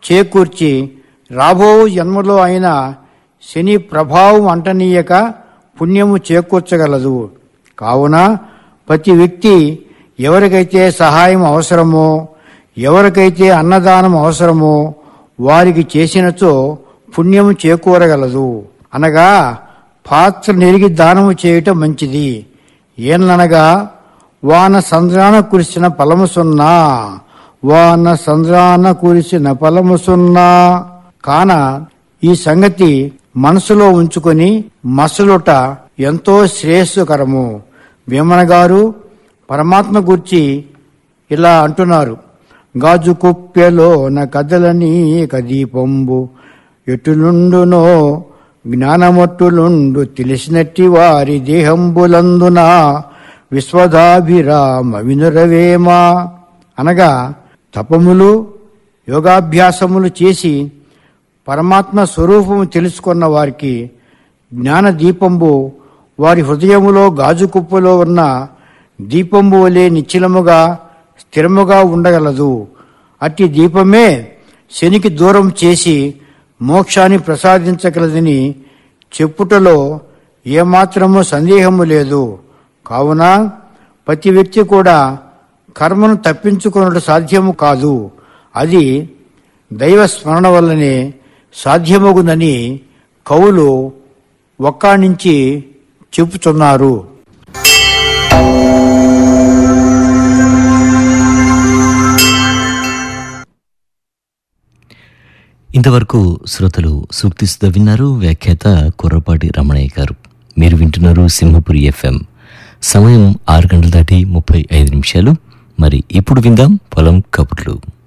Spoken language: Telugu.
చేకూర్చి రాబో జన్మలో అయిన శని ప్రభావం అంటనీయక పుణ్యము చేకూర్చగలదు కావున ప్రతి వ్యక్తి ఎవరికైతే సహాయం అవసరమో ఎవరికైతే అన్నదానం అవసరమో వారికి చేసినచో పుణ్యము చేకూరగలదు అనగా పాత్ర నెరిగి దానము చేయటం మంచిది ఏననగా వాన సంద్రాన కురిసిన ఫలము సున్నా వాన సంద్రాన కురిసిన ఫలము సున్నా కాన ఈ సంగతి మనసులో ఉంచుకొని మసలుట ఎంతో శ్రేయస్సుకరము వేమన గారు పరమాత్మ గురించి ఇలా అంటున్నారు గాజు కుప్పెలో నా కదలని కదీపంబు ఎటులుండునో జ్ఞానమొట్టులుండు తెలిసినట్టి వారి దేహంబులందున విశ్వదాభిరామ వినురవేమా అనగా తపములు యోగాభ్యాసములు చేసి పరమాత్మ స్వరూపము తెలుసుకున్న వారికి జ్ఞాన దీపంబు వారి హృదయములో గాజు కుప్పలో ఉన్న దీపంబు వలె నిశ్చలముగా స్థిరముగా ఉండగలదు అట్టి దీపమే శనికి దూరం చేసి మోక్షాన్ని ప్రసాదించగలదని చెప్పుటలో ఏమాత్రము సందేహము లేదు కావున ప్రతి వ్యక్తి కూడా కర్మను తప్పించుకొనుట సాధ్యము కాదు అది దైవ స్మరణ వల్లనే సాధ్యమగునని కవులు ఒక్కానించి చెప్పుచున్నారు ఇంతవరకు శ్రోతలు సూక్తి సుధ విన్నారు వ్యాఖ్యాత కుర్రపాటి రమణయ్య గారు మీరు వింటున్నారు సింహపురి ఎఫ్ఎం సమయం ఆరు గంటల దాటి ముప్పై ఐదు నిమిషాలు మరి ఇప్పుడు విందాం పొలం కబుర్లు